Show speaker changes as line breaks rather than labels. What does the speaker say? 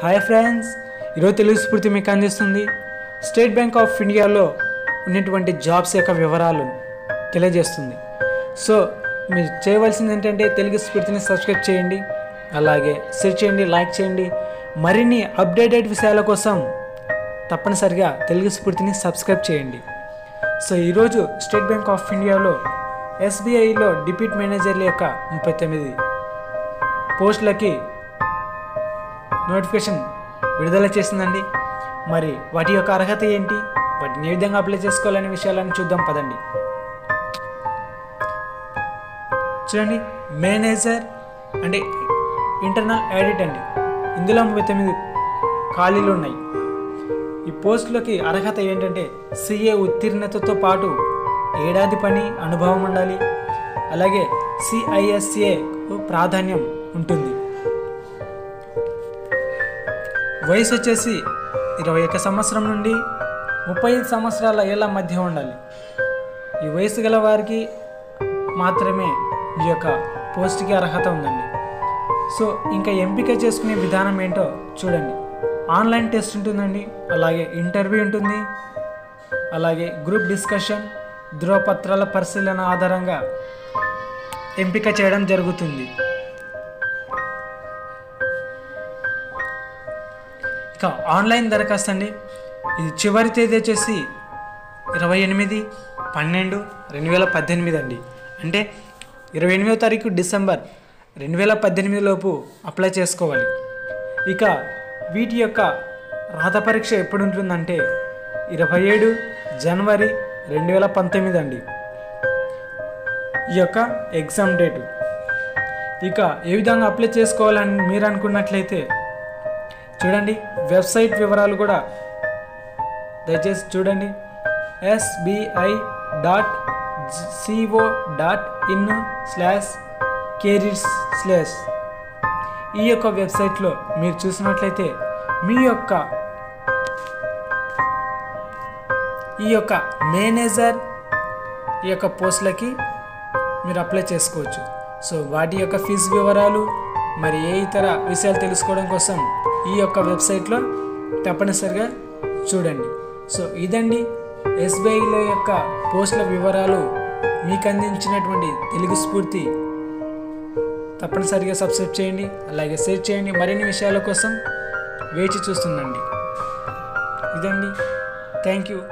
hi friends ఈరోజు తెలుగు స్ఫూర్తి మీకు అందిస్తుంది స్టేట్ బ్యాంక్ ఆఫ్ ఇండియాలో ఉన్నటువంటి జాబ్స్ యొక్క వివరాలు తెలియజేస్తుంది సో మీరు చేయవలసింది ఏంటంటే తెలుగు స్ఫూర్తిని సబ్స్క్రైబ్ చేయండి అలాగే షేర్ చేయండి లైక్ చేయండి మరిన్ని అప్డేటెడ్ విషయాల కోసం తప్పనిసరిగా తెలుగు స్ఫూర్తిని సబ్స్క్రైబ్ చేయండి సో ఈరోజు స్టేట్ బ్యాంక్ ఆఫ్ ఇండియాలో ఎస్బీఐలో డిప్యూటీ మేనేజర్ల యొక్క ముప్పై తొమ్మిది పోస్టులకి నోటిఫికేషన్ విడుదల చేసిందండి మరి వాటి యొక్క అర్హత ఏంటి వాటిని ఏ విధంగా అప్లై చేసుకోవాలనే విషయాలను చూద్దాం పదండి చూడండి మేనేజర్ అంటే ఇంటర్నల్ ఆడిట్ అండి ఇందులో ముప్పై తొమ్మిది ఖాళీలు ఉన్నాయి ఈ పోస్టులకి అర్హత ఏంటంటే సిఏ ఉత్తీర్ణతతో పాటు ఏడాది పని అనుభవం ఉండాలి అలాగే సిఐఎస్ఏ ప్రాధాన్యం ఉంటుంది వయసు వచ్చేసి ఇరవై ఒక్క సంవత్సరం నుండి ముప్పై ఐదు సంవత్సరాల ఏళ్ళ మధ్య ఉండాలి ఈ వయసు గల వారికి మాత్రమే ఈ యొక్క పోస్ట్కి అర్హత ఉందండి సో ఇంకా ఎంపిక చేసుకునే విధానం ఏంటో చూడండి ఆన్లైన్ టెస్ట్ ఉంటుందండి అలాగే ఇంటర్వ్యూ ఉంటుంది అలాగే గ్రూప్ డిస్కషన్ ధృవపత్రాల పరిశీలన ఆధారంగా ఎంపిక చేయడం జరుగుతుంది ఇక ఆన్లైన్ దరఖాస్తు అండి ఇది చివరి తేదీ వచ్చేసి ఇరవై ఎనిమిది పన్నెండు రెండు వేల పద్దెనిమిది అండి అంటే ఇరవై ఎనిమిదో తారీఖు డిసెంబర్ రెండు వేల పద్దెనిమిది లోపు అప్లై చేసుకోవాలి ఇక వీటి యొక్క రాత పరీక్ష ఎప్పుడు ఉంటుందంటే ఇరవై ఏడు జనవరి రెండు వేల పంతొమ్మిది అండి ఈ యొక్క ఎగ్జామ్ డేటు ఇక ఏ విధంగా అప్లై చేసుకోవాలని మీరు అనుకున్నట్లయితే చూడండి వెబ్సైట్ వివరాలు కూడా దయచేసి చూడండి SBI dot co dot in slash careers slash ఈ యొక్క వెబ్సైట్లో మీరు చూసినట్లయితే మీ యొక్క ఈ యొక్క మేనేజర్ ఈ యొక్క పోస్టులకి మీరు అప్లై చేసుకోవచ్చు సో వాటి యొక్క ఫీజు వివరాలు మరి ఏ ఇతర విషయాలు తెలుసుకోవడం కోసం ఈ యొక్క వెబ్సైట్లో తప్పనిసరిగా చూడండి సో ఇదండి ఎస్బీఐలో యొక్క పోస్టుల వివరాలు మీకు అందించినటువంటి తెలుగు స్ఫూర్తి తప్పనిసరిగా సబ్స్క్రైబ్ చేయండి అలాగే షేర్ చేయండి మరిన్ని విషయాల కోసం వేచి చూస్తుండండి ఇదండి థ్యాంక్ యూ